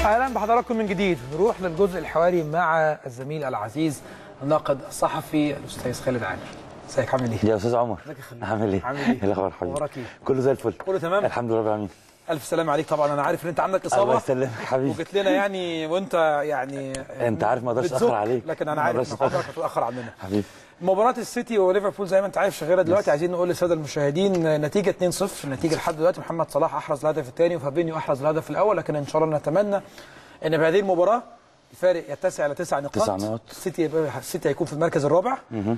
اهلا بحضراتكم من جديد نروح للجزء الحواري مع الزميل العزيز الناقد الصحفي الاستاذ خالد عامر ازيك عامل ايه؟ يا استاذ عمر ازيك يا خالد؟ عامل ايه؟ عامل ايه؟ ايه الاخبار حبيبي؟ اخبارك ايه؟ كله زي الفل كله تمام؟ الحمد لله رب العالمين الف سلامه عليك طبعا انا عارف ان انت عندك الله اصابه يسلمك حبيبي وجيت لنا يعني وانت يعني انت عارف ما اقدرش بتزق، اتاخر عليك لكن انا ما عارف أقدرش ان أتأخر. حضرتك هتتاخر عننا حبيبي مباراة السيتي وليفربول زي ما انت عارف شغاله دلوقتي عايزين نقول للساده المشاهدين نتيجه 2-0 النتيجه لحد دلوقتي محمد صلاح احرز الهدف الثاني وفابينيو احرز الهدف الاول لكن ان شاء الله نتمنى ان بهذه المباراه الفارق يتسع الى تسع نقاط تسع نقاط. السيتي يبقى- السيتي هيكون في المركز الرابع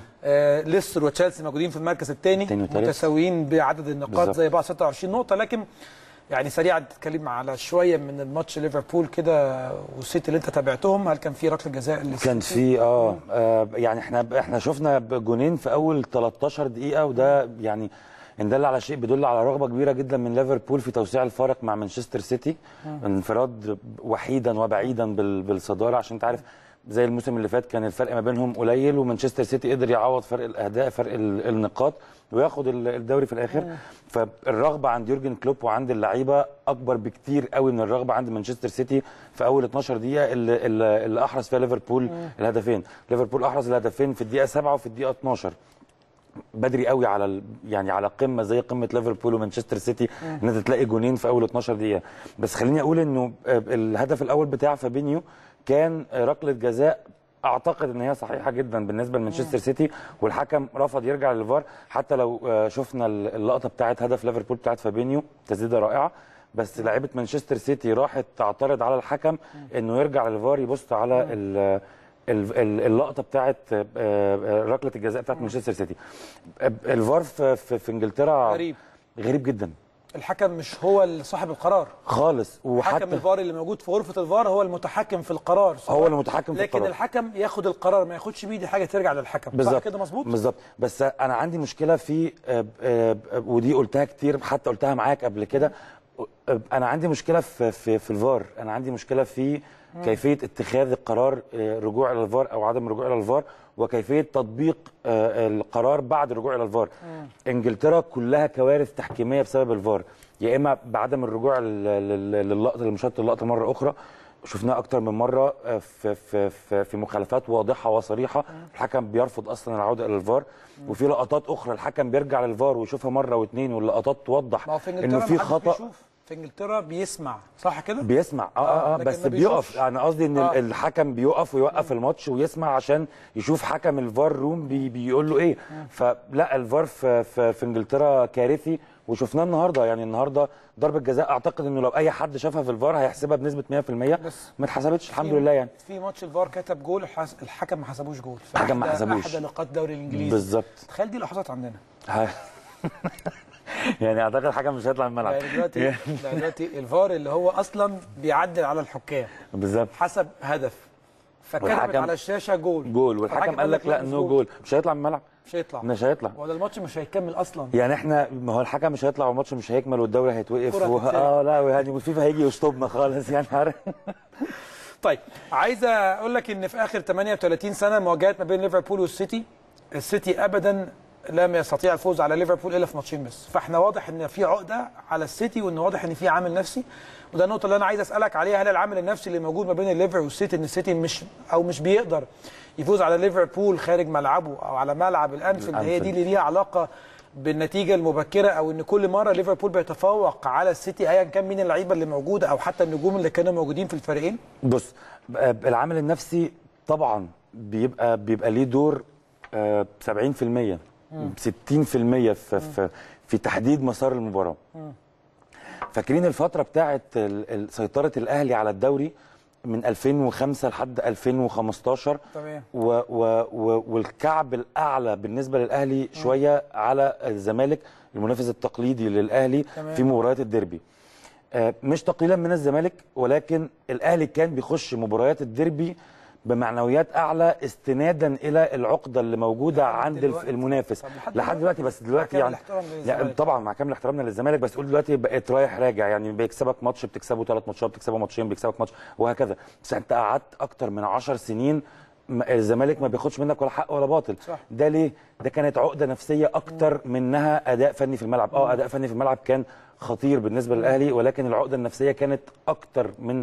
آه ليستر وتشيلسي موجودين في المركز الثاني التاني والتالت. متساويين بعدد النقاط بالظبط. زي بعض 26 نقطه لكن يعني سريعا تتكلم على شويه من الماتش ليفربول كده والسيتي اللي انت تابعتهم هل كان في ركله جزاء للسيتي؟ كان في اه آه، يعني احنا احنا شفنا جونين في اول 13 دقيقه وده يعني ان دل على شيء بيدل على رغبه كبيره جدا من ليفربول في توسيع الفارق مع مانشستر سيتي انفراد وحيدا وبعيدا بال- بالصداره عشان انت عارف زي الموسم اللي فات كان الفرق ما بينهم قليل ومانشستر سيتي قدر يعوض فرق الاهداف فرق ال- النقاط وياخد ال- الدوري في الاخر فالرغبه عند يورجن كلوب وعند اللعيبه اكبر بكتير قوي من الرغبه عند مانشستر سيتي في اول 12 دقيقه اللي, اللي, اللي احرز فيها ليفربول الهدفين ليفربول احرز الهدفين في الدقيقه 7 وفي الدقيقه 12 بدري قوي على ال... يعني على قمه زي قمه ليفربول ومانشستر سيتي ان انت تلاقي جونين في اول 12 دقيقه بس خليني اقول انه آه، الهدف الاول بتاع فابينيو كان آه، ركله جزاء اعتقد ان هي صحيحه جدا بالنسبه لمانشستر سيتي والحكم رفض يرجع للفار حتى لو آه، شفنا اللقطه بتاعت هدف ليفربول بتاعت فابينيو تسديده رائعه بس لعيبه مانشستر سيتي راحت تعترض على الحكم انه يرجع للفار يبص على ال- ال- ال- اللقطه بتاعت آه، آه، ركله الجزاء بتاعت مانشستر سيتي آه، الفار في, في, في انجلترا غريب غريب جدا الحكم مش هو اللي صاحب القرار خالص حكم وحتى الفار اللي موجود في غرفه الفار هو المتحكم في القرار سواء- هو المتحكم في لكن القرار. الحكم ياخد القرار ما ياخدش بيه دي حاجه ترجع للحكم صح بالظبط كده مظبوط بالظبط بس انا عندي مشكله في آه، آه، آه، ودي قلتها كتير حتى قلتها معاك قبل كده آه، انا عندي مشكله في في في الفار انا عندي مشكله في كيفيه اتخاذ القرار آه، رجوع الى الفار او عدم الرجوع الى الفار وكيفيه تطبيق آه، القرار بعد الرجوع الى الفار انجلترا كلها كوارث تحكيميه بسبب الفار يا اما بعدم الرجوع لل- لل- للقطه لمشاهده اللقطه مره اخرى شفناه اكتر من مره آه، في في في, في مخالفات واضحه وصريحه الحكم بيرفض اصلا العوده الى الفار وفي لقطات اخرى الحكم بيرجع للفار ويشوفها مره واثنين واللقطات توضح ما هو في انجلترا انه في محدش خطا بيشوف. في انجلترا بيسمع صح كده بيسمع اه آه، اه, آه لكن بس ما بيقف بيشوفش. انا قصدي ان آه. آه. الحكم بيقف ويوقف الماتش ويسمع عشان يشوف حكم الفار روم بي بيقول له ايه فلا الفار في, في, في انجلترا كارثي وشفناه النهارده يعني النهارده ضربه جزاء اعتقد انه لو اي حد شافها في الفار هيحسبها بنسبه 100% بس ما اتحسبتش الحمد في- لله يعني في ماتش الفار كتب جول الحس- الحكم ما حسبوش جول في الحكم ما أحد- حسبوش. احد لقاءات الدوري الانجليزي بالظبط تخيل دي لحظات عندنا ه- يعني اعتقد الحكم مش هيطلع من الملعب يعني دلوقتي يعني دلوقتي الفار اللي هو اصلا بيعدل على الحكام بالظبط حسب هدف فكتبت والحكم- على الشاشه جول جول والحكم قال لك لا نو جول مش هيطلع من الملعب مش هيطلع مش هيطلع ولا الماتش مش هيكمل اصلا يعني احنا ما هو الحكم مش هيطلع والماتش مش هيكمل والدوري هيتوقف الكرة و... هتتسرق. اه لا يعني والفيفا هيجي يشطبنا خالص يعني عارف طيب عايز اقول لك ان في اخر 38 سنه مواجهات ما بين ليفربول والسيتي السيتي ابدا لم يستطيع الفوز على ليفربول الا في ماتشين بس فاحنا واضح ان في عقده على السيتي وان واضح ان في عامل نفسي وده النقطه اللي انا عايز اسالك عليها هل العامل النفسي اللي موجود ما بين الليفر والسيتي ان السيتي مش او مش بيقدر يفوز على ليفربول خارج ملعبه او على ملعب الانفيلد هي دي الأنفيلد. اللي ليها علاقه بالنتيجه المبكره او ان كل مره ليفربول بيتفوق على السيتي ايا كان مين اللعيبه اللي موجوده او حتى النجوم اللي كانوا موجودين في الفريقين بص آه، العامل النفسي طبعا بيبقى بيبقى ليه دور آه، 70% 60% في في في تحديد مسار المباراه فاكرين الفتره بتاعه ال- ال- سيطره الاهلي على الدوري من 2005 لحد 2015 تمام. و و و والكعب الاعلى بالنسبه للاهلي شويه على الزمالك المنافس التقليدي للاهلي تمام. في مباريات الديربي آه، مش تقليلا من الزمالك ولكن الاهلي كان بيخش مباريات الديربي بمعنويات اعلى استنادا الى العقده اللي موجوده لحد عند دلوقتي. الف- المنافس طب لحد لحد دلوقتي بس دلوقتي كامل يعني الاحترام يعني للزمالك. طبعا مع كامل احترامنا للزمالك بس تقول دلوقتي بقيت رايح راجع يعني بيكسبك ماتش بتكسبه ثلاث ماتشات بتكسبه ماتشين بيكسبك ماتش وهكذا بس انت قعدت اكتر من 10 سنين ما- الزمالك ما بياخدش منك ولا حق ولا باطل صح. ده ليه ده كانت عقده نفسيه اكتر منها اداء فني في الملعب اه اداء فني في الملعب كان خطير بالنسبه للاهلي ولكن العقده النفسيه كانت اكتر من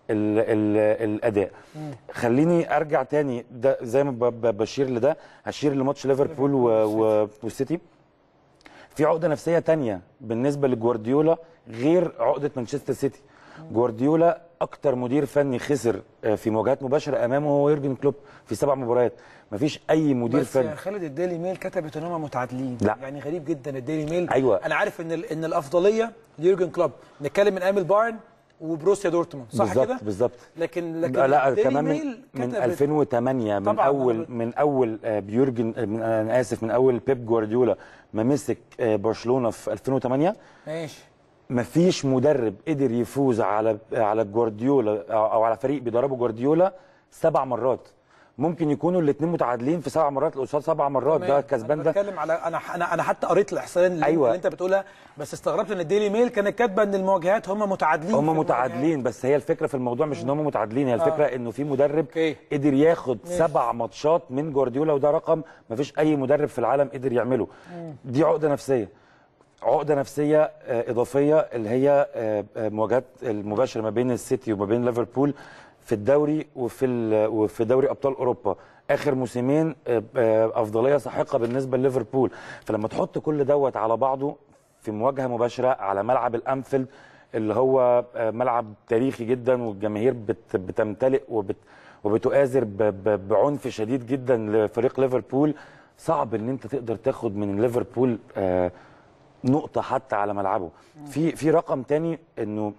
ال ال الاداء خليني ارجع تاني ده زي ما ب- ب- بشير لده هشير لماتش ليفربول و- و- والسيتي في عقده نفسيه تانية بالنسبه لجوارديولا غير عقده مانشستر سيتي جوارديولا اكتر مدير فني خسر آه، في مواجهات مباشره امامه هو يورجن كلوب في سبع مباريات مفيش اي مدير بس فني يا خالد الديلي ميل كتبت ان هم متعادلين لا. يعني غريب جدا الديلي ميل أيوة. انا عارف ان ال- ان الافضليه ليورجن كلوب نتكلم من ايميل بايرن وبروسيا دورتموند صح بالظبط كده بالظبط لكن لكن لا الديلي كمان من, ميل من كتبت 2008 من طبعاً، اول أنا- من اول آه، بيورجن آه، من انا اسف من اول بيب جوارديولا ما مسك آه، برشلونه في 2008 ماشي مفيش مدرب قدر يفوز على على جوارديولا او أو على فريق بيدربه جوارديولا سبع مرات ممكن يكونوا الاثنين متعادلين في سبع مرات قصاد سبع مرات ده تمام. كسبان أنا ده بتكلم على انا انا انا حتى قريت الاحصائيات اللي, أيوة. اللي انت بتقولها بس استغربت ان الديلي ميل كانت كاتبه ان المواجهات هم متعادلين في هم المواجهات. متعادلين بس هي الفكره في الموضوع مش ان هم متعادلين هي الفكره انه في مدرب أوكي. قدر ياخد سبع ماتشات من جوارديولا وده رقم ما فيش اي مدرب في العالم قدر يعمله دي عقده نفسيه عقده نفسيه آه، اضافيه اللي هي آه، آه، مواجهات المباشره ما بين السيتي وما بين ليفربول في الدوري وفي ال- وفي دوري ابطال اوروبا اخر موسمين آه، آه، افضليه ساحقه بالنسبه لليفربول فلما تحط كل دوت على بعضه في مواجهه مباشره على ملعب الانفيلد اللي هو آه، ملعب تاريخي جدا والجماهير بت بتمتلئ وبت وبتؤازر ب- ب- بعنف شديد جدا لفريق ليفربول صعب ان انت تقدر تاخد من ليفربول آه، نقطه حتى على ملعبه في في رقم تاني انه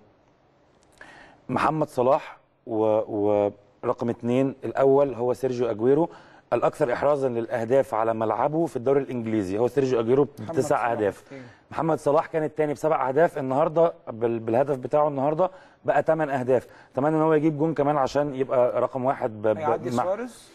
محمد صلاح و- ورقم اثنين الاول هو سيرجيو اجويرو الاكثر احرازا للاهداف على ملعبه في الدوري الانجليزي هو سيرجيو اجويرو محمد بتسع صلاح. اهداف أوكي. محمد صلاح كان الثاني بسبع اهداف النهارده بال- بالهدف بتاعه النهارده بقى ثمان اهداف اتمنى ان هو يجيب جون كمان عشان يبقى رقم واحد ب... ب... هيعدي مع- سواريز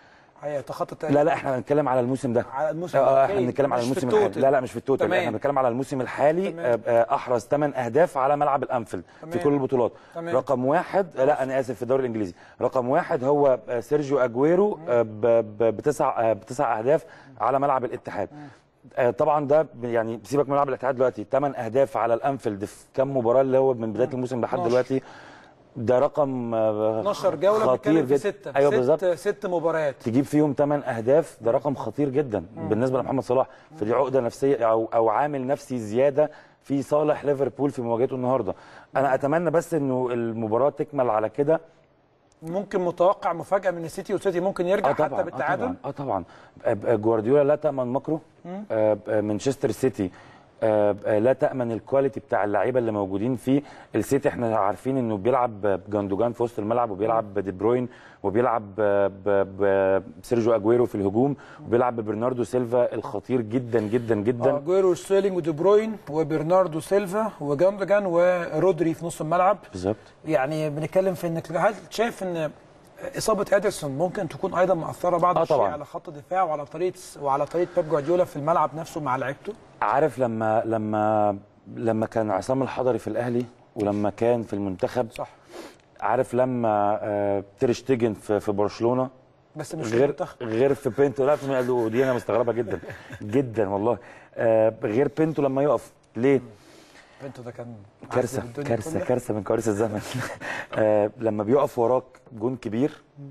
هيتخطى لا لا احنا هنتكلم على الموسم ده على الموسم اه ده. آه، أوكي. احنا بنتكلم على مش في الموسم التوتال. الحالي لا لا مش في التوتال تمام. احنا بنتكلم على الموسم الحالي تمام. آه، آه، احرز 8 اهداف على ملعب الانفيلد في تمام. كل البطولات تمام. رقم واحد آه، لا انا اسف في الدوري الانجليزي رقم واحد هو آه، سيرجيو اجويرو آه، ب- ب- بتسع آه، بتسع اهداف على ملعب الاتحاد آه، طبعا ده ب- يعني سيبك من ملعب الاتحاد دلوقتي 8 اهداف على الانفيلد في كام مباراه اللي هو من بدايه الموسم لحد 12. دلوقتي ده رقم آه، 12 جوله خطير بنتكلم في جدا سته ايوه ست بالظبط ست مباريات تجيب فيهم 8 اهداف ده رقم خطير جدا بالنسبه لمحمد صلاح فدي عقده نفسيه او او عامل نفسي زياده في صالح ليفربول في مواجهته النهارده انا اتمنى بس انه المباراه تكمل على كده ممكن متوقع مفاجاه من السيتي والسيتي ممكن يرجع حتى اه بالتعادل طبعا اه طبعا آه، آه، جوارديولا لا تامن مكره آه، آه، مانشستر سيتي آه، آه، لا تامن الكواليتي بتاع اللعيبه اللي موجودين فيه السيتي احنا عارفين انه بيلعب بجندوجان في وسط الملعب وبيلعب بدي بروين وبيلعب ب- ب- بسيرجيو اجويرو في الهجوم وبيلعب ببرناردو سيلفا الخطير جدا جدا جدا جويرو ستيرلينج ودي بروين وبرناردو سيلفا وجاندوجان ورودري في نص الملعب بالظبط يعني بنتكلم في انك هل شايف ان اصابه ادرسون ممكن تكون ايضا مؤثره بعض آه الشيء طبعاً. على خط الدفاع وعلى طريقه وعلى طريقه بيب جوارديولا في الملعب نفسه مع لعيبته عارف لما لما لما كان عصام الحضري في الاهلي ولما كان في المنتخب صح عارف لما آه، تير شتيجن في في برشلونه بس مش في غير المنتخب غير في بينتو لا في قالوا دي انا مستغربه جدا جدا والله آه غير بينتو لما يقف ليه بنتو ده كان كارثه عذب الدنيا كارثه كلها. كارثه من كوارث الزمن آه لما بيقف وراك جون كبير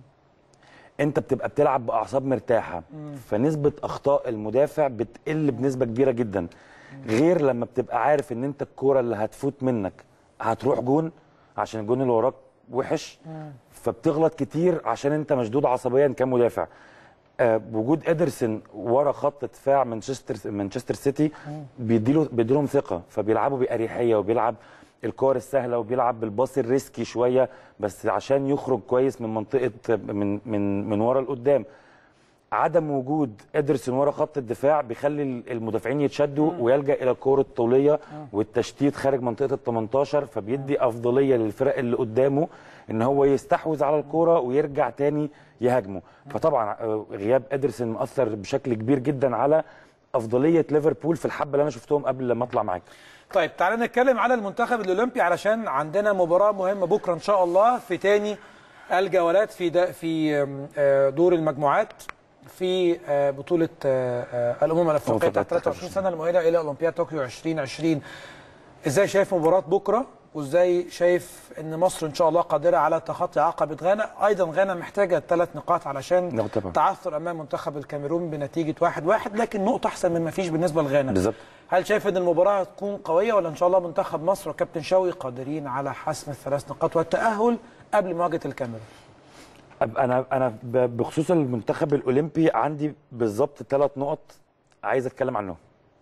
انت بتبقى بتلعب باعصاب مرتاحه فنسبه اخطاء المدافع بتقل بنسبه كبيره جدا غير لما بتبقى عارف ان انت الكوره اللي هتفوت منك هتروح جون عشان الجون اللي وراك وحش فبتغلط كتير عشان انت مشدود عصبيا كمدافع آه، وجود ادرسون ورا خط دفاع مانشستر مانشستر سيتي بيديله بيديلهم ثقه فبيلعبوا باريحيه وبيلعب الكور السهله وبيلعب بالباص الريسكي شويه بس عشان يخرج كويس من منطقه من من من ورا لقدام عدم وجود ادرسون ورا خط الدفاع بيخلي المدافعين يتشدوا ويلجا الى الكور الطوليه والتشتيت خارج منطقه ال 18 فبيدي افضليه للفرق اللي قدامه ان هو يستحوذ على الكوره ويرجع تاني يهاجمه فطبعا آه، غياب ادرسون مؤثر بشكل كبير جدا على افضليه ليفربول في الحبه اللي انا شفتهم قبل لما اطلع معاك طيب تعالى نتكلم على المنتخب الاولمبي علشان عندنا مباراه مهمه بكره ان شاء الله في تاني الجولات في دا في آم، آه، دور المجموعات في آه، بطوله آه، آه، الامم الافريقيه أفريقيا بتاعت 23 سنه المؤهله الى اولمبياد طوكيو 2020 ازاي شايف مباراه بكره وازاي شايف ان مصر ان شاء الله قادره على تخطي عقبه غانا ايضا غانا محتاجه ثلاث نقاط علشان نعم طبعا. تعثر امام منتخب الكاميرون بنتيجه واحد واحد لكن نقطه احسن من ما فيش بالنسبه لغانا بالظبط. هل شايف ان المباراه هتكون قويه ولا ان شاء الله منتخب مصر وكابتن شوقي قادرين على حسم الثلاث نقاط والتاهل قبل مواجهه الكاميرون أب- انا انا ب- بخصوص المنتخب الاولمبي عندي بالظبط ثلاث نقط عايز اتكلم عنهم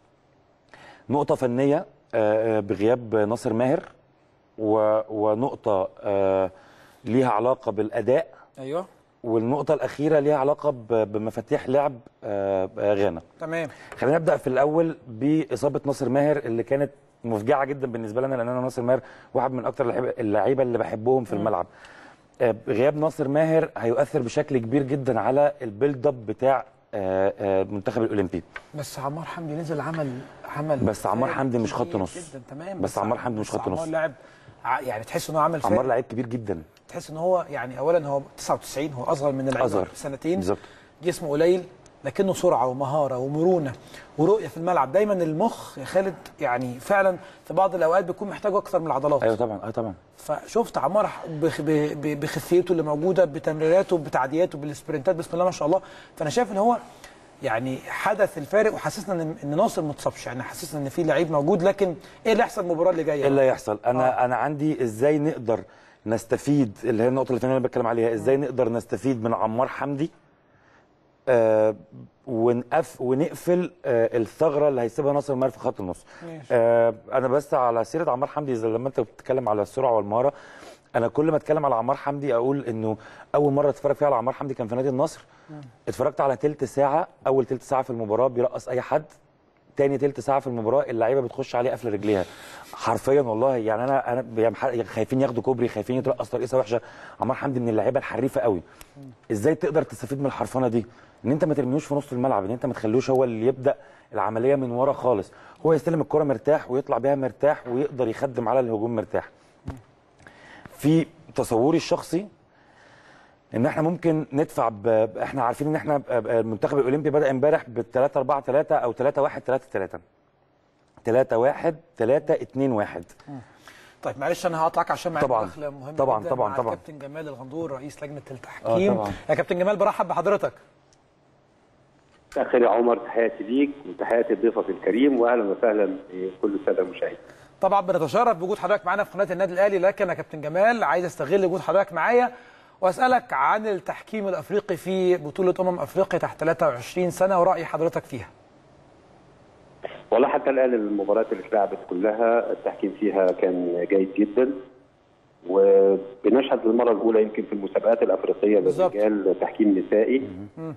نقطه فنيه آه، آه، بغياب ناصر ماهر و- ونقطه آه، ليها علاقه بالاداء ايوه والنقطه الاخيره ليها علاقه ب- بمفاتيح لعب آه، آه، غانا تمام خلينا نبدا في الاول باصابه ناصر ماهر اللي كانت مفجعه جدا بالنسبه لنا لان انا ناصر ماهر واحد من اكتر اللعيبة- اللعيبه اللي بحبهم في الملعب آه، غياب ناصر ماهر هيؤثر بشكل كبير جدا على البيلد اب بتاع آه، آه، المنتخب الاولمبي بس عمار حمدي نزل عمل عمل بس عمار فارق حمدي مش خط كبير نص. جدا تمام بس عمار حمدي مش بس خط نص. عمار لاعب ع- يعني تحس ان هو عمل عمار فارق لعيب كبير جدا تحس ان هو يعني اولا هو 99 هو اصغر من اللعيبه أصغر. سنتين بالظبط. جسمه قليل لكنه سرعه ومهاره ومرونه ورؤيه في الملعب دايما المخ يا خالد يعني فعلا في بعض الاوقات بيكون محتاج اكثر من العضلات ايوه طبعا اه طبعا فشفت عمار بخ- ب- ب- بخفيته اللي موجوده بتمريراته بتعدياته بالسبرنتات بسم الله ما شاء الله فانا شايف ان هو يعني حدث الفارق وحسسنا ان ان ناصر ما اتصابش يعني حسسنا ان في لعيب موجود لكن ايه اللي يحصل المباراه اللي جايه ايه اللي هيحصل انا آه. انا عندي ازاي نقدر نستفيد اللي هي النقطه اللي الثانيه اللي بتكلم عليها ازاي نقدر نستفيد من عمار حمدي آه ونقف ونقفل آه الثغره اللي هيسيبها ناصر ماهر في خط النص ماشي. آه انا بس على سيره عمار حمدي زي لما انت بتتكلم على السرعه والمهاره انا كل ما اتكلم على عمار حمدي اقول انه اول مره اتفرج فيها على عمار حمدي كان في نادي النصر اتفرجت على تلت ساعه اول تلت ساعه في المباراه بيرقص اي حد تاني تلت ساعه في المباراه اللعيبه بتخش عليه قفل رجليها حرفيا والله يعني انا انا يعني ح- خايفين ياخدوا كوبري خايفين يترقص ترقيصه وحشه عمار حمدي من اللعيبه الحريفه قوي ازاي تقدر تستفيد من الحرفنه دي ان انت ما ترميهوش في نص الملعب ان انت ما تخلوش هو اللي يبدا العمليه من ورا خالص هو يستلم الكره مرتاح ويطلع بيها مرتاح ويقدر يخدم على الهجوم مرتاح في تصوري الشخصي ان احنا ممكن ندفع ب... احنا عارفين ان احنا ب- ب- المنتخب الاولمبي بدا امبارح ب 3 4 3 او 3 1 3 3 3 1 3 2 1 طيب معلش انا هقطعك عشان معايا طبعاً. مداخله مهمه طبعاً، جدا طبعاً، مع طبعاً. الكابتن جمال الغندور رئيس لجنه التحكيم طبعاً. يا كابتن جمال برحب بحضرتك مساء الخير يا عمر تحياتي ليك وتحياتي لضيفك الكريم واهلا وسهلا بكل الساده المشاهدين. طبعا بنتشرف بوجود حضرتك معانا في قناه النادي الاهلي لكن يا كابتن جمال عايز استغل وجود حضرتك معايا واسالك عن التحكيم الافريقي في بطوله امم افريقيا تحت 23 سنه وراي حضرتك فيها والله حتى الان المباريات اللي اتلعبت كلها التحكيم فيها كان جيد جدا وبنشهد للمره الاولى يمكن في المسابقات الافريقيه بالظبط. للرجال تحكيم نسائي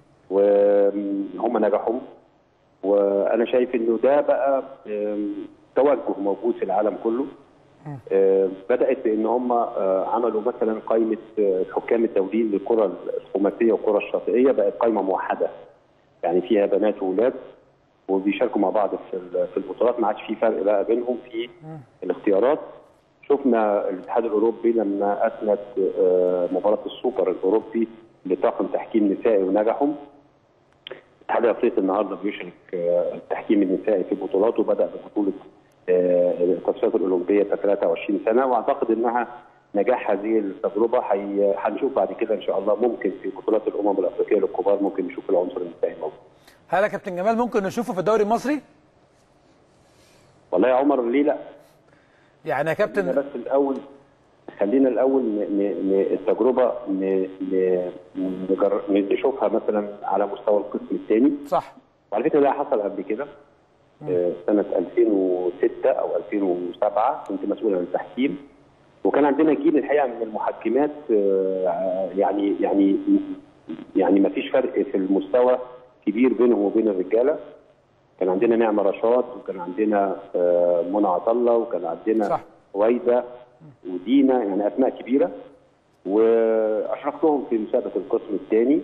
وهم نجحوا وانا شايف انه ده بقى آم، توجه موجود في العالم كله آه، بدات بان هم آه، عملوا مثلا قائمه آه، الحكام الدوليين للكره الخماسيه والكره الشاطئيه بقت قائمه موحده يعني فيها بنات واولاد وبيشاركوا مع بعض في ال- في البطولات ما عادش في فرق بقى بينهم في الاختيارات شفنا الاتحاد الاوروبي لما اسند آه، مباراه السوبر الاوروبي لطاقم تحكيم نسائي ونجحوا الاتحاد الافريقي النهارده بيشرك آه، التحكيم النسائي في بطولاته بدا ببطوله آه، التصفيات الاولمبيه بتاعت 23 سنه واعتقد انها نجاح هذه التجربه هي- هنشوف بعد كده ان شاء الله ممكن في بطولات الامم الافريقيه للكبار ممكن نشوف العنصر النسائي موجود. هل يا كابتن جمال ممكن نشوفه في الدوري المصري والله يا عمر ليه لا؟ يعني يا خلينا كابتن بس الاول خلينا الاول ن... ن... ن... التجربه ن... ن... نجر... نشوفها مثلا على مستوى القسم الثاني صح وعلى فكره ده حصل قبل كده آه، سنه 2006 او 2007 كنت مسؤول عن التحكيم وكان عندنا جيل الحقيقه من المحكمات آه، يعني يعني يعني ما فيش فرق في المستوى كبير بينهم وبين الرجاله كان عندنا نعمه رشاد وكان عندنا آه، منى عطله وكان عندنا صح. هويدا ودينا يعني اسماء كبيره واشرفتهم في مسابقه القسم الثاني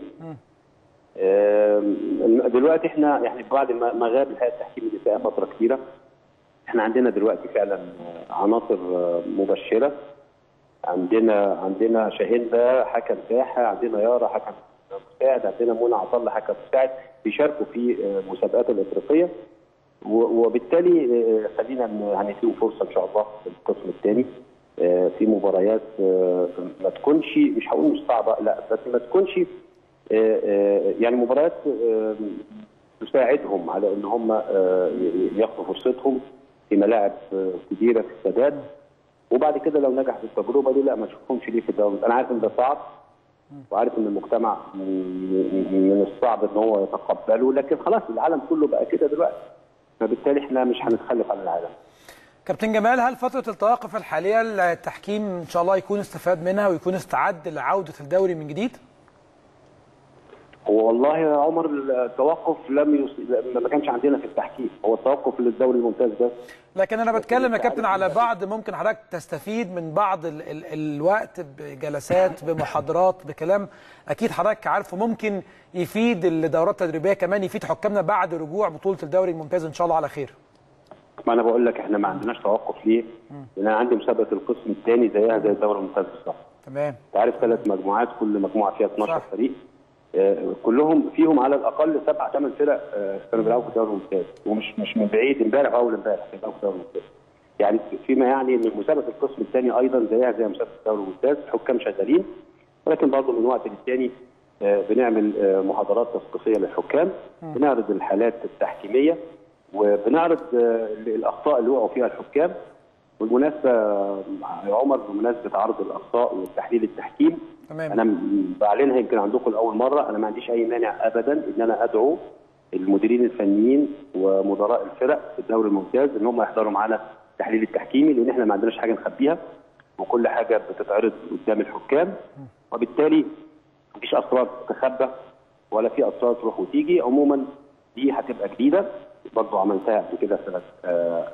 آم، دلوقتي احنا يعني بعد ما ما غاب الهيئه التحكيم النسائيه فتره كبيره احنا عندنا دلوقتي فعلا عناصر آه، مبشره عندنا عندنا شاهين حكم ساحه عندنا يارا حكم مساعد عندنا منى عطله حكم مساعد بيشاركوا في آه، المسابقات الافريقيه و- وبالتالي آه، خلينا ن- هنديهم فرصه ان شاء الله في القسم الثاني آه، في مباريات آه، ما تكونش مش هقول مش صعبه لا بس ما تكونش آه، آه، يعني مباريات آه، تساعدهم على ان هم آه، ياخدوا فرصتهم في ملاعب آه، كبيره في السداد وبعد كده لو نجح في التجربه دي لا ما اشوفهمش ليه في الدوري انا عارف ان ده صعب وعارف ان المجتمع م- م- من الصعب ان هو يتقبله لكن خلاص العالم كله بقى كده دلوقتي فبالتالي احنا مش هنتخلف عن العالم كابتن جمال هل فتره التوقف الحاليه التحكيم ان شاء الله يكون استفاد منها ويكون استعد لعوده الدوري من جديد؟ هو والله يا عمر التوقف لم يص... ما كانش عندنا في التحكيم هو التوقف للدوري الممتاز بس لكن انا بتكلم يا كابتن على بعض ممكن حضرتك تستفيد من بعض ال ال الوقت بجلسات بمحاضرات بكلام اكيد حضرتك عارفه ممكن يفيد الدورات التدريبيه كمان يفيد حكامنا بعد رجوع بطوله الدوري الممتاز ان شاء الله على خير ما انا بقول لك احنا ما عندناش توقف ليه؟ لان انا عندي مسابقه القسم الثاني زيها زي الدوري الممتاز بالظبط تمام انت عارف ثلاث مجموعات كل مجموعه فيها 12 صح. فريق آه، كلهم فيهم على الاقل سبع ثمان فرق آه، كانوا بيلعبوا في الدوري الممتاز ومش مش من بعيد امبارح اول امبارح بيلعبوا في الدوري الممتاز يعني فيما يعني ان مسابقه القسم الثاني ايضا زيها زي مسابقه الدوري الممتاز الحكام شغالين ولكن برضه من وقت للتاني آه، بنعمل آه، محاضرات تثقيفيه للحكام بنعرض الحالات التحكيميه وبنعرض آه، الاخطاء اللي وقعوا فيها الحكام بالمناسبه يا عمر بمناسبه عرض الاخطاء والتحليل التحكيم تمام. انا م- بعلنها يمكن عندكم لاول مره انا ما عنديش اي مانع ابدا ان انا ادعو المديرين الفنيين ومدراء الفرق في الدوري الممتاز ان هم يحضروا معانا التحليل التحكيمي لان احنا ما عندناش حاجه نخبيها وكل حاجه بتتعرض قدام الحكام وبالتالي مفيش اسرار تتخبى ولا في اسرار تروح وتيجي عموما دي هتبقى جديده برضه عملتها قبل كده سنه آه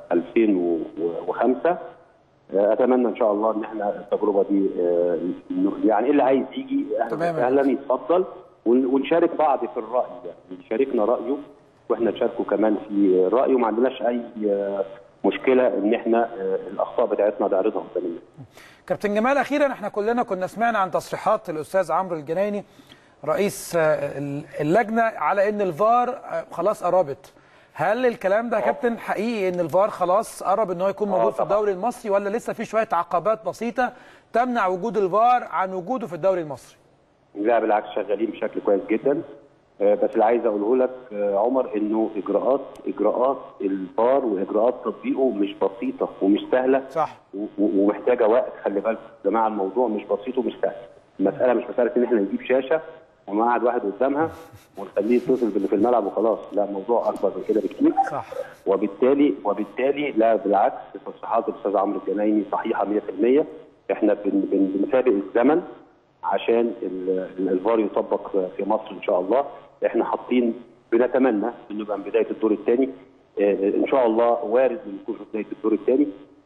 2005 آه، اتمنى ان شاء الله ان احنا التجربه دي آه، ن- يعني اللي عايز يجي اهلا تمام. وسهلا يتفضل ون- ونشارك بعض في الراي يعني يشاركنا رايه واحنا نشاركه كمان في رايه وما عندناش اي آه، مشكله ان احنا آه، الاخطاء بتاعتنا نعرضها قدام الناس. كابتن جمال اخيرا احنا كلنا كنا سمعنا عن تصريحات الاستاذ عمرو الجنايني رئيس آه، ال- اللجنه على ان الفار آه، خلاص قربت هل الكلام ده يا كابتن حقيقي ان الفار خلاص قرب ان هو يكون موجود في طبعاً. الدوري المصري ولا لسه في شويه عقبات بسيطه تمنع وجود الفار عن وجوده في الدوري المصري لا بالعكس شغالين بشكل كويس جدا آه، بس اللي عايز اقوله لك آه، عمر انه اجراءات اجراءات الفار واجراءات تطبيقه مش بسيطه ومش سهله صح و- و- ومحتاجه وقت خلي بالك يا جماعه الموضوع مش بسيط ومش سهل المساله مش مساله ان احنا نجيب شاشه ونقعد واحد قدامها ونخليه يتصل باللي في الملعب وخلاص لا الموضوع اكبر من كده بكتير صح وبالتالي وبالتالي لا بالعكس تصريحات الاستاذ عمرو الجنايني صحيحه 100% احنا بن بن بنسابق الزمن عشان ال- ال- الفار يطبق في مصر ان شاء الله احنا حاطين بنتمنى انه يبقى من بدايه الدور الثاني ان شاء الله وارد انه يكون في بدايه الدور الثاني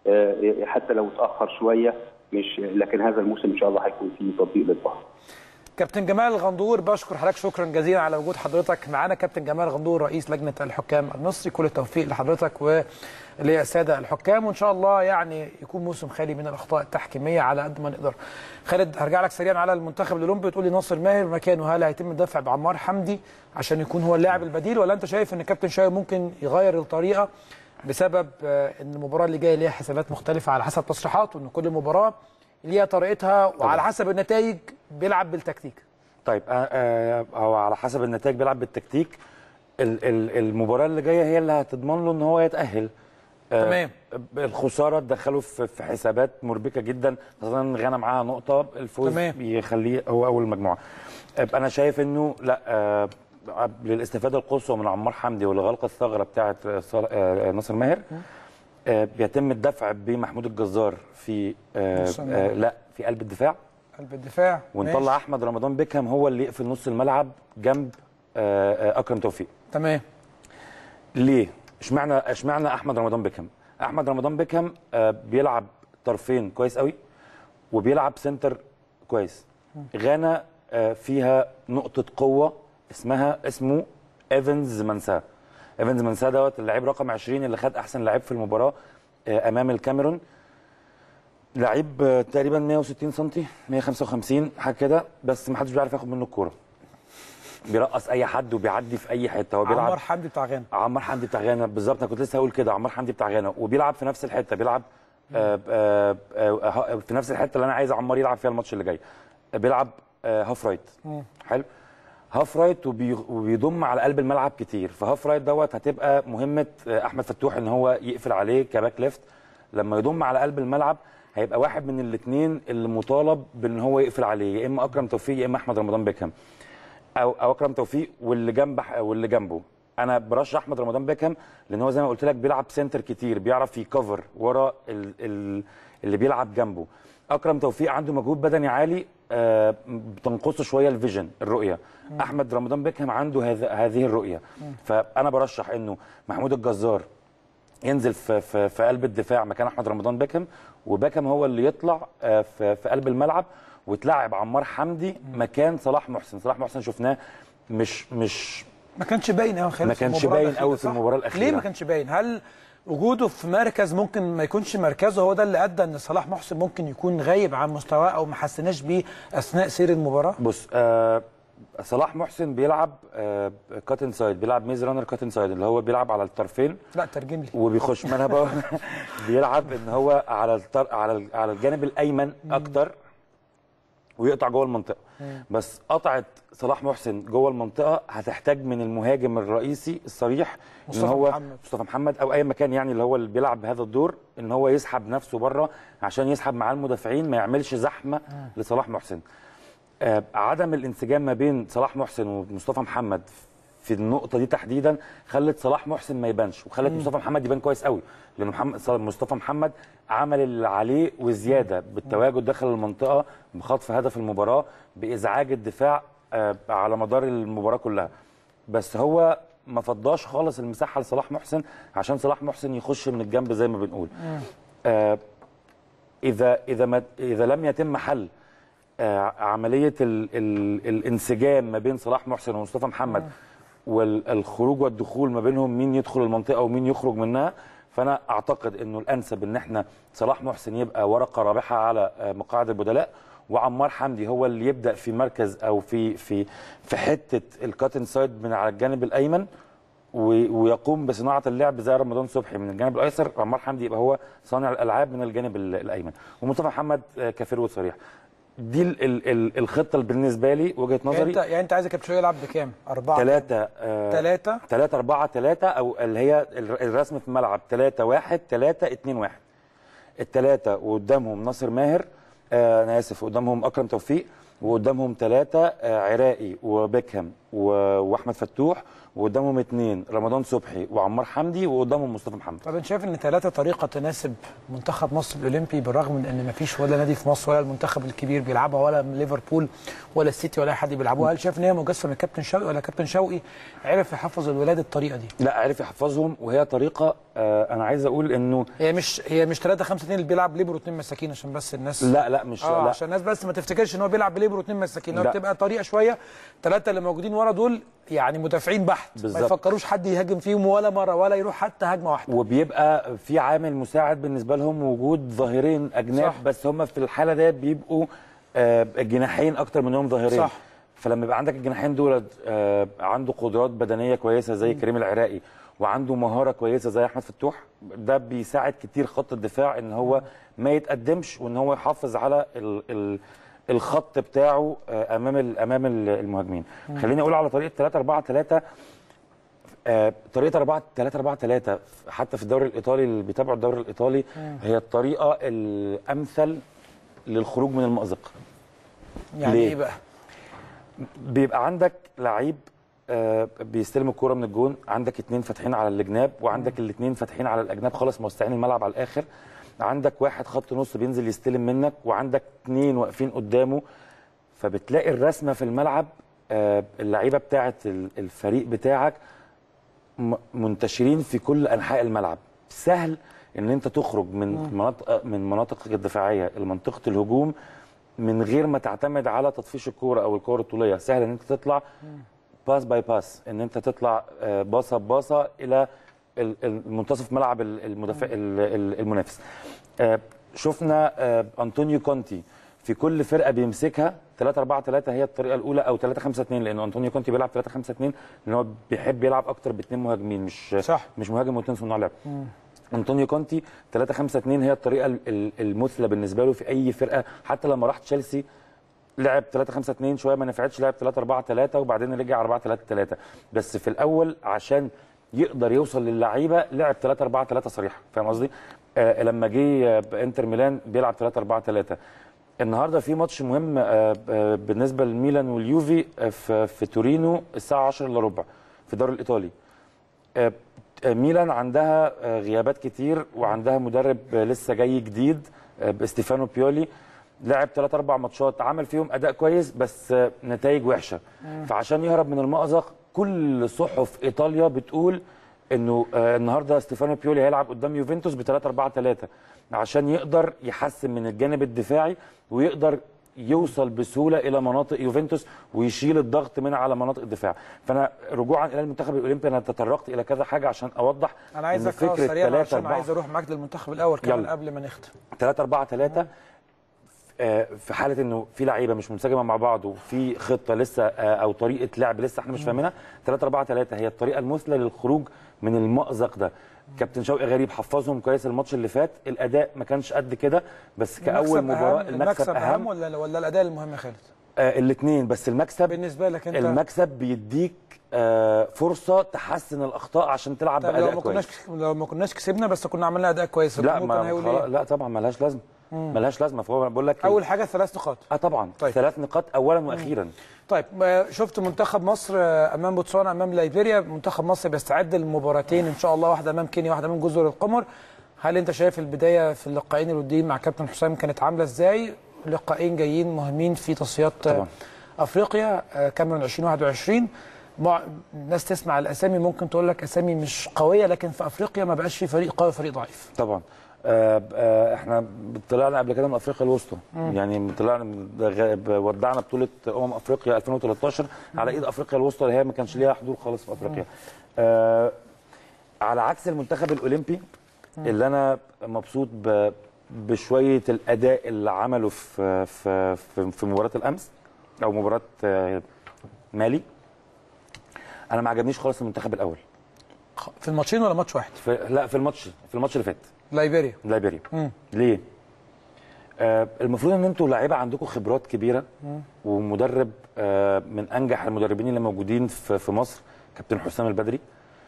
حتى لو اتاخر شويه مش لكن هذا الموسم ان شاء الله هيكون فيه تطبيق للفار كابتن جمال الغندور بشكر حضرتك شكرا جزيلا على وجود حضرتك معانا كابتن جمال غندور رئيس لجنه الحكام المصري كل التوفيق لحضرتك وللساده الحكام وان شاء الله يعني يكون موسم خالي من الاخطاء التحكيميه على قد ما نقدر. خالد هرجع لك سريعا على المنتخب الاولمبي بتقول لي ناصر ماهر مكانه هل هيتم الدفع بعمار حمدي عشان يكون هو اللاعب البديل ولا انت شايف ان كابتن شايف ممكن يغير الطريقه بسبب ان المباراه اللي جايه ليها حسابات مختلفه على حسب تصريحاته ان كل مباراه ليها طريقتها وعلى حسب النتائج بيلعب بالتكتيك. طيب آه هو على حسب النتائج بيلعب بالتكتيك ال- ال- المباراه اللي جايه هي اللي هتضمن له ان هو يتاهل آه، تمام. الخساره تدخله في في حسابات مربكه جدا خاصه ان غانا معاها نقطه الفوز تمام. يخليه هو اول مجموعه آه، انا شايف انه لا آه، للاستفاده القصوى من عمار حمدي ولغلق الثغره بتاعه آه، صال- آه، ناصر ماهر آه، بيتم الدفع بمحمود الجزار في آه، نص الملعب. آه، لا في قلب الدفاع قلب الدفاع ونطلع ماشي. احمد رمضان بيكهام هو اللي يقفل نص الملعب جنب آه، آه، اكرم توفيق تمام ليه اشمعنى اشمعنى احمد رمضان بيكهام احمد رمضان بيكهام آه، بيلعب طرفين كويس قوي وبيلعب سنتر كويس غانا آه، فيها نقطه قوه اسمها اسمه ايفنز منساه ايفنز منساه دوت اللاعب رقم 20 اللي خد احسن لاعب في المباراه آه، امام الكاميرون لعيب آه، تقريبا 160 سم 155 حاجه كده بس ما حدش بيعرف ياخد منه الكوره بيرقص اي حد وبيعدي في اي حته هو بيلعب عمار حمدي بتاع غانا عمار حمدي بتاع غانا بالظبط انا كنت لسه هقول كده عمار حمدي بتاع غانا وبيلعب في نفس الحته بيلعب آه، آه، آه، في نفس الحته اللي انا عايز عمار يلعب فيها الماتش اللي جاي بيلعب آه، هاف رايت حلو هاف رايت وبي- وبيضم على قلب الملعب كتير فهاف رايت دوت هتبقى مهمه آه، احمد فتوح ان هو يقفل عليه كباك ليفت لما يضم على قلب الملعب هيبقى واحد من الاثنين اللي مطالب بان هو يقفل عليه يا اما اكرم توفيق يا اما احمد رمضان بيكهام او او اكرم توفيق واللي جنب واللي جنبه انا برشح احمد رمضان بيكهام لان هو زي ما قلت لك بيلعب سنتر كتير بيعرف يكفر ورا ال ال اللي بيلعب جنبه اكرم توفيق عنده مجهود بدني عالي آه بتنقصه شويه الفيجن الرؤيه احمد رمضان بيكهام عنده هذا هذه الرؤيه فانا برشح انه محمود الجزار ينزل في في في قلب الدفاع مكان احمد رمضان بيكهام وبيكهام هو اللي يطلع آه، في في قلب الملعب وتلعب عمار حمدي مكان صلاح محسن صلاح محسن شفناه مش مش ما كانش باين قوي خالص ما في كانش المباراة باين الأخيرة، قوي في صح؟ المباراة الأخيرة. ليه ما كانش باين هل وجوده في مركز ممكن ما يكونش مركزه هو ده اللي ادى ان صلاح محسن ممكن يكون غايب عن مستواه او ما حسيناش بيه اثناء سير المباراه بص آه صلاح محسن بيلعب آه كات انسايد بيلعب ميز رانر كات انسايد اللي هو بيلعب على الطرفين لا ترجم لي وبيخش ما انا بقى بيلعب ان هو على الطر... على ال- على الجانب الايمن اكتر ويقطع جوه المنطقه بس قطعه صلاح محسن جوه المنطقه هتحتاج من المهاجم الرئيسي الصريح ان مصطفى هو محمد. مصطفى محمد او اي مكان يعني اللي هو اللي بيلعب بهذا الدور ان هو يسحب نفسه بره عشان يسحب معاه المدافعين ما يعملش زحمه لصلاح محسن آه، عدم الانسجام ما بين صلاح محسن ومصطفى محمد في النقطه دي تحديدا خلت صلاح محسن ما يبانش وخلت مصطفى محمد يبان كويس قوي لان محمد ص- مصطفى محمد عمل اللي عليه وزياده بالتواجد داخل المنطقه بخطف هدف المباراه بازعاج الدفاع آه، على مدار المباراه كلها بس هو ما فضاش خالص المساحه لصلاح محسن عشان صلاح محسن يخش من الجنب زي ما بنقول آه، اذا اذا ما اذا لم يتم حل آه، عمليه ال ال الانسجام ما بين صلاح محسن ومصطفى محمد والخروج والدخول ما بينهم مين يدخل المنطقه ومين يخرج منها فانا اعتقد انه الانسب ان احنا صلاح محسن يبقى ورقه رابحه على آه، مقاعد البدلاء وعمار حمدي هو اللي يبدا في مركز او في في في حته الكات انسايد من على الجانب الايمن و- ويقوم بصناعه اللعب زي رمضان صبحي من الجانب الايسر عمار حمدي يبقى هو صانع الالعاب من الجانب ال- الايمن ومصطفى محمد آه، كفيرود صريح دي ال ال ال الخطه اللي بالنسبه لي وجهه يعني انت نظري يعني انت عايز كابتشو يلعب بكام؟ اربعه ثلاثة ثلاثه 3 4 3 او اللي هي الر- الرسم في الملعب 3 1 3 2 1 الثلاثه وقدامهم ناصر ماهر آه انا اسف قدامهم اكرم توفيق وقدامهم ثلاثه آه عراقي وبيكهام و- واحمد فتوح وقدامهم اثنين رمضان صبحي وعمار حمدي وقدامهم مصطفى محمد طب انت شايف ان ثلاثه طريقه تناسب منتخب مصر الاولمبي بالرغم من ان ما فيش ولا نادي في مصر ولا المنتخب الكبير بيلعبها ولا ليفربول ولا السيتي ولا اي حد بيلعبوها هل شايف ان هي مجسمه من كابتن شوقي ولا كابتن شوقي عرف يحفظ الولاد الطريقه دي؟ لا عرف يحفظهم وهي طريقه آه انا عايز اقول انه هي مش هي مش 3 5 2 اللي بيلعب ليبرو 2 مساكين عشان بس الناس لا لا مش اه لا عشان الناس بس ما تفتكرش ان هو بيلعب بليبرو 2 مساكين هو لا. بتبقى طريقه شويه ثلاثه اللي موجودين ورا دول يعني مدافعين بحت ما بالظبط. يفكروش حد يهاجم فيهم ولا مره ولا يروح حتى هجمه واحده وبيبقى في عامل مساعد بالنسبه لهم وجود ظاهرين اجناب صح. بس هم في الحاله ديت بيبقوا آه، جناحين اكتر منهم ظاهرين صح. فلما يبقى عندك الجناحين دول آه، عنده قدرات بدنيه كويسه زي كريم العراقي وعنده مهاره كويسه زي احمد فتوح ده بيساعد كتير خط الدفاع ان هو ما يتقدمش وان هو يحافظ على ال ال الخط بتاعه آه، امام ال- امام ال- المهاجمين خليني اقول على طريقه 3 4 3 آه، طريقه 4 3 4 3 حتى في الدوري الايطالي اللي بيتابعوا الدوري الايطالي هي الطريقه الامثل للخروج من المأزق يعني ليه؟ ايه بقى؟ بيبقى عندك لعيب آه، بيستلم الكوره من الجون عندك اتنين فاتحين على الجناب وعندك الاتنين فاتحين على الاجناب خالص موسعين الملعب على الاخر عندك واحد خط نص بينزل يستلم منك وعندك اتنين واقفين قدامه فبتلاقي الرسمه في الملعب آه، اللعيبه بتاعه ال- الفريق بتاعك م- منتشرين في كل انحاء الملعب سهل ان انت تخرج من مناطق من مناطق الدفاعيه لمنطقه الهجوم من غير ما تعتمد على تطفيش الكوره او الكوره الطوليه سهل ان انت تطلع باس باي باس ان انت تطلع آه، باصه بباصه الى ال- ال- منتصف ملعب ال- المدافع ال- ال- المنافس آه، شفنا آه، انطونيو كونتي في كل فرقه بيمسكها 3 4 3 هي الطريقه الاولى او 3 5 2 لان انطونيو كونتي بيلعب 3 5 2 لان هو بيحب يلعب اكتر باثنين مهاجمين مش صح. مش مهاجم واثنين صناع لعب انطونيو كونتي 3 5 2 هي الطريقه ال- ال- المثلى بالنسبه له في اي فرقه حتى لما راح تشيلسي لعب 3 5 2 شويه ما نفعتش لعب 3 4 3 وبعدين رجع 4 3 3 بس في الاول عشان يقدر يوصل للعيبه لعب 3 4 3 صريحه فاهم قصدي؟ آه لما جه آه، انتر ميلان بيلعب 3 4 3 النهارده في ماتش مهم آه آه بالنسبه للميلان واليوفي آه في, في تورينو الساعه 10 الا ربع في الدوري الايطالي آه، آه، ميلان عندها آه، غيابات كتير وعندها مدرب آه، لسه جاي جديد آه، ستيفانو بيولي لعب ثلاث اربع ماتشات عمل فيهم اداء كويس بس آه، نتائج وحشه فعشان يهرب من المأزق كل صحف ايطاليا بتقول انه آه، النهارده ستيفانو بيولي هيلعب قدام يوفنتوس ب 3 4 3 عشان يقدر يحسن من الجانب الدفاعي ويقدر يوصل بسهوله الى مناطق يوفنتوس ويشيل الضغط من على مناطق الدفاع فانا رجوعا الى المنتخب الاولمبي انا تطرقت الى كذا حاجه عشان اوضح انا إن عايزك آه، فكرة سريعا 3 عشان 4 عايز اروح معاك للمنتخب الاول كمان يلا. قبل ما نختم 3 4 3 في حاله انه في لعيبه مش منسجمه مع بعض وفي خطه لسه آه، او طريقه لعب لسه احنا مش فاهمينها 3 4 3 هي الطريقه المثلى للخروج من المأزق ده كابتن شوقي غريب حفظهم كويس الماتش اللي فات الاداء ما كانش قد كده بس كاول المكسب مباراه أهم. المكسب اهم اهم ولا ولا الاداء المهم يا خالد آه الاثنين بس المكسب بالنسبه لك انت المكسب بيديك آه فرصه تحسن الاخطاء عشان تلعب طب لو باداء ما كناش كويس لو ما كناش كسبنا بس كنا عملنا اداء كويس لا ممكن ما هيقول خلاص ايه لا طبعا ملهاش لازمه ملهاش لازمه فهو بقول لك اول حاجه ثلاث نقاط اه طبعا طيب. ثلاث نقاط اولا واخيرا طيب ما شفت منتخب مصر آه، امام بوتسوانا امام ليبيريا منتخب مصر بيستعد للمباراتين ان شاء الله واحده امام كينيا واحده امام جزر القمر هل انت شايف البدايه في اللقاءين الوديين مع كابتن حسام كانت عامله ازاي لقاءين جايين مهمين في تصفيات آه، طبعا. افريقيا آه، كاميرون 2021 مع الناس تسمع الاسامي ممكن تقول لك اسامي مش قويه لكن في افريقيا ما بقاش في فريق قوي فريق ضعيف طبعا آه آه احنا طلعنا قبل كده من افريقيا الوسطى يعني طلعنا من- غ- ودعنا بطوله امم افريقيا 2013 على ايد افريقيا الوسطى اللي هي ما كانش ليها حضور خالص في افريقيا آه على عكس المنتخب الاولمبي اللي انا مبسوط ب بشويه الاداء اللي عمله في في في, في مباراه الامس او مباراه آه، مالي انا ما عجبنيش خالص المنتخب الاول في الماتشين ولا ماتش واحد في لا في الماتش في الماتش اللي فات ليبيريا ليبيريا مم. ليه؟ آه المفروض ان انتوا لعيبه عندكم خبرات كبيره ومدرب آه من انجح المدربين اللي موجودين في, في مصر كابتن حسام البدري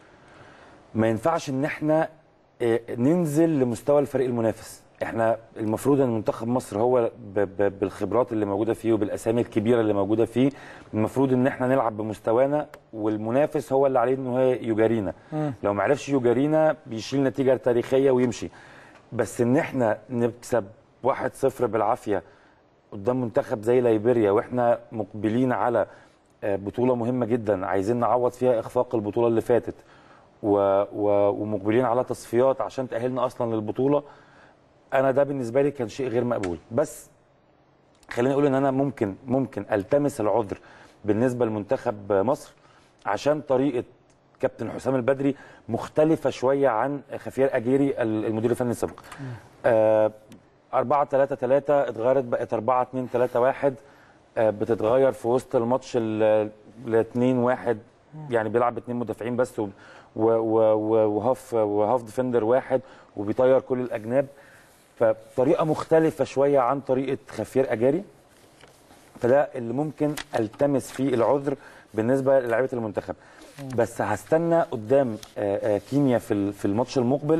ما ينفعش ان احنا آه ننزل لمستوى الفريق المنافس احنا المفروض ان منتخب مصر هو ب ب بالخبرات اللي موجوده فيه وبالاسامي الكبيره اللي موجوده فيه المفروض ان احنا نلعب بمستوانا والمنافس هو اللي عليه ان هو يجارينا لو ما عرفش يجارينا بيشيل نتيجه تاريخيه ويمشي بس ان احنا نكسب 1-0 بالعافيه قدام منتخب زي ليبيريا واحنا مقبلين على آه، بطوله مهمه جدا عايزين نعوض فيها اخفاق البطوله اللي فاتت و... و... ومقبلين على تصفيات عشان تاهلنا اصلا للبطوله انا ده بالنسبه لي كان شيء غير مقبول بس خليني اقول ان انا ممكن ممكن التمس العذر بالنسبه لمنتخب مصر عشان طريقه كابتن حسام البدري مختلفه شويه عن خفير اجيري المدير الفني السابق آه 4 3 3 اتغيرت بقت 4 2 3 1 آه بتتغير في وسط الماتش ل 2 1 يعني بيلعب اثنين مدافعين بس و- و- و- وهاف وهاف ديفندر واحد وبيطير كل الاجناب فطريقه مختلفه شويه عن طريقه خفير اجاري فده اللي ممكن التمس فيه العذر بالنسبه للاعيبه المنتخب بس هستنى قدام آه، آه، كينيا في ال- في الماتش المقبل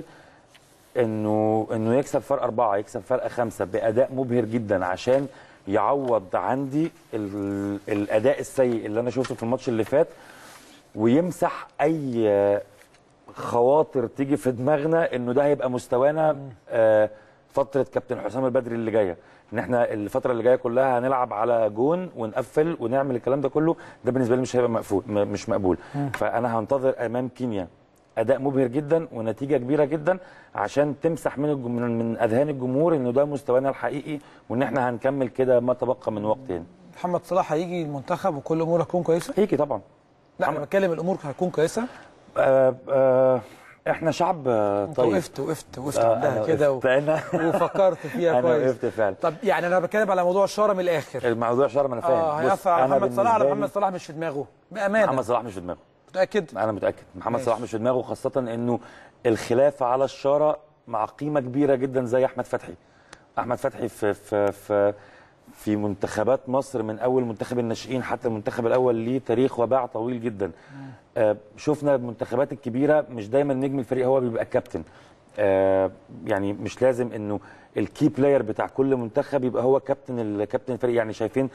انه انه يكسب فرق اربعه يكسب فرق خمسه باداء مبهر جدا عشان يعوض عندي ال- الاداء السيء اللي انا شفته في الماتش اللي فات ويمسح اي آه، خواطر تيجي في دماغنا انه ده هيبقى مستوانا آه، فتره كابتن حسام البدري اللي جايه ان احنا الفتره اللي جايه كلها هنلعب على جون ونقفل ونعمل الكلام ده كله ده بالنسبه لي مش هيبقى مقفول م- مش مقبول فانا هنتظر امام كينيا اداء مبهر جدا ونتيجه كبيره جدا عشان تمسح من الجم- من من اذهان الجمهور انه ده مستوانا الحقيقي وان احنا هنكمل كده ما تبقى من وقت يعني محمد صلاح هيجي المنتخب وكل اموره هتكون كويسه هيجي طبعا لا انا بتكلم الامور هتكون كويسه آه آه احنا شعب آه انت طيب وقفت وقفت وقفت آه، عندها أنا كده و... وقفت. أنا- وفكرت فيها انا كويس وقفت فعلا طب يعني انا بتكلم على موضوع الشاره من الاخر الموضوع شرم انا فاهم اه بص، هيأثر على أنا محمد صلاح على بالنسبة لي محمد صلاح مش في دماغه بامانه محمد صلاح مش في دماغه متاكد انا متاكد محمد ماشي. صلاح مش في دماغه خاصه انه الخلاف على الشاره مع قيمه كبيره جدا زي احمد فتحي احمد فتحي في في في في منتخبات مصر من اول منتخب الناشئين حتى المنتخب الاول ليه تاريخ وباع طويل جدا آه شفنا المنتخبات الكبيره مش دايما نجم الفريق هو بيبقى الكابتن آه يعني مش لازم انه الكي بلاير بتاع كل منتخب يبقى هو كابتن ال- كابتن الفريق يعني شايفين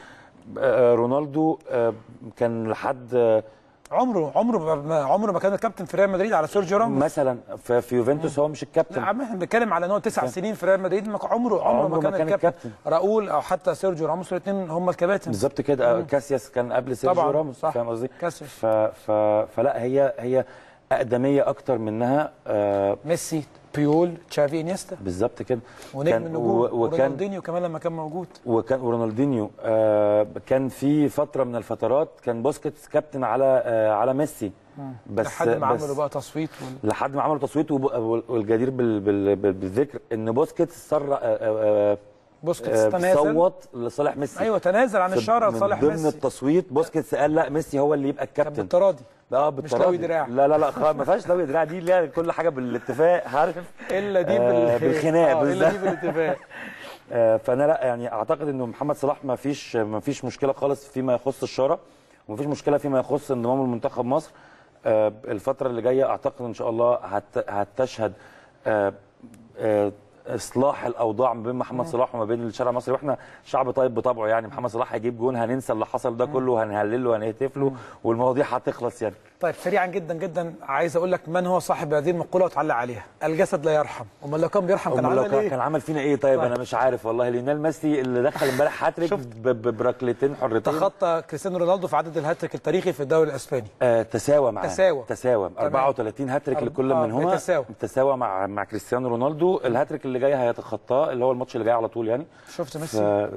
آه رونالدو آه كان لحد آه عمره عمره ما عمره ما كان الكابتن في ريال مدريد على سيرجيو راموس مثلا في في يوفنتوس هو مش لا الكابتن عم احنا بنتكلم على ان هو تسع سنين في ريال مدريد ما كان- عمره عمره ما كان, الكابتن راؤول او حتى سيرجيو راموس الاثنين هم الكباتن بالظبط كده آه، كاسياس كان قبل سيرجيو طبعاً، راموس صح. فاهم قصدي كاسياس. ف ف فلا هي هي اقدميه اكتر منها آه ميسي بيول تشافي انيستا بالظبط كده ونجم كان- النجوم و- وكان ورونالدينيو كمان لما كان موجود وكان ورونالدينيو آه كان في فتره من الفترات كان بوسكيتس كابتن على آه على ميسي بس لحد ما بس عملوا بقى تصويت وال... لحد ما عملوا تصويت وب- وال- والجدير بال بال بال بالذكر ان بوسكيتس صر آه آه بوسكيتس آه تنازل صوت لصالح ميسي ايوه تنازل عن في- الشاره من لصالح ضمن ميسي التصويت بوسكيتس قال لا ميسي هو اللي يبقى كان الكابتن بالتراضي اه لوي بالتراضي دراع. لا لا لا خالص ما فيهاش لوي دراع دي ليها كل حاجه بالاتفاق عارف الا دي آه، بال... بالخناق آه، الا دي بالظبط. بالاتفاق آه، فانا لا يعني اعتقد انه محمد صلاح ما فيش ما فيش مشكله خالص فيما يخص الشاره وما فيش مشكله فيما يخص انضمام المنتخب مصر آه، الفتره اللي جايه اعتقد ان شاء الله هت- هتشهد آه، آه، اصلاح الاوضاع ما بين محمد صلاح وما بين الشارع المصري واحنا شعب طيب بطبعه يعني محمد صلاح هيجيب جون هننسى اللي حصل ده كله هنهلله وهنهتف له والمواضيع هتخلص يعني طيب سريعا جدا جدا عايز اقول لك من هو صاحب هذه المقوله وتعلق عليها الجسد لا يرحم امال لو كان بيرحم كان أمال لو عمل كان ايه كان عمل فينا ايه طيب طيب. انا مش عارف والله ليونيل ميسي اللي دخل امبارح هاتريك ب- ب- بركلتين حرتين تخطى كريستيانو رونالدو في عدد الهاتريك التاريخي في الدوري الاسباني آه تساوى معاه تساوى. تساوى 34 هاتريك أرب- لكل آه، منهما بيتساوى. تساوى مع مع كريستيانو رونالدو الهاتريك اللي جاي هيتخطاه اللي هو الماتش اللي جاي على طول يعني شفت ف... ميسي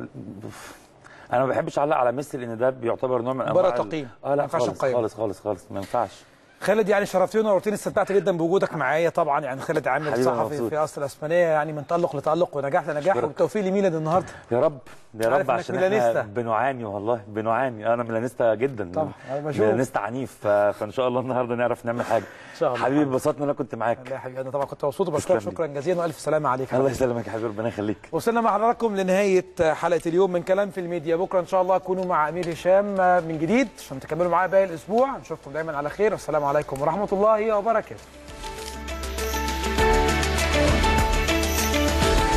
انا ما بحبش اعلق على ميسي لان ده بيعتبر نوع من مباراة انواع ال- تقييم. اه ما لا ينفعش خالص نقيم. خالص خالص خالص ما ينفعش خالد يعني شرفتني ونورتني استمتعت جدا بوجودك معايا طبعا يعني خالد عامر حبيبي أنا صحفي مبسوط. في اصل الاسبانيه يعني من تالق لتالق ونجاح لنجاح أشكرك. وبالتوفيق لميلان النهارده يا رب يا عارف رب إنك عشان ميلانيستا. احنا بنعاني والله بنعاني انا ميلانيستا جدا طبعا، أنا بشوف. ميلانيستا عنيف ف... فان شاء الله النهارده نعرف نعمل حاجه إن شاء الله. حبيبي اتبسطت ان انا كنت معاك الله يا حبيبي انا طبعا كنت مبسوط وبشكرك تسلم لي. شكرا جزيلا والف سلامه عليك الله يسلمك يا حبيبي ربنا يخليك وصلنا مع حضراتكم لنهايه حلقه اليوم من كلام في الميديا بكره ان شاء الله تكونوا مع امير هشام من جديد عشان تكملوا معايا باقي الاسبوع نشوفكم دايما على خير والسلام عليكم ورحمه الله وبركاته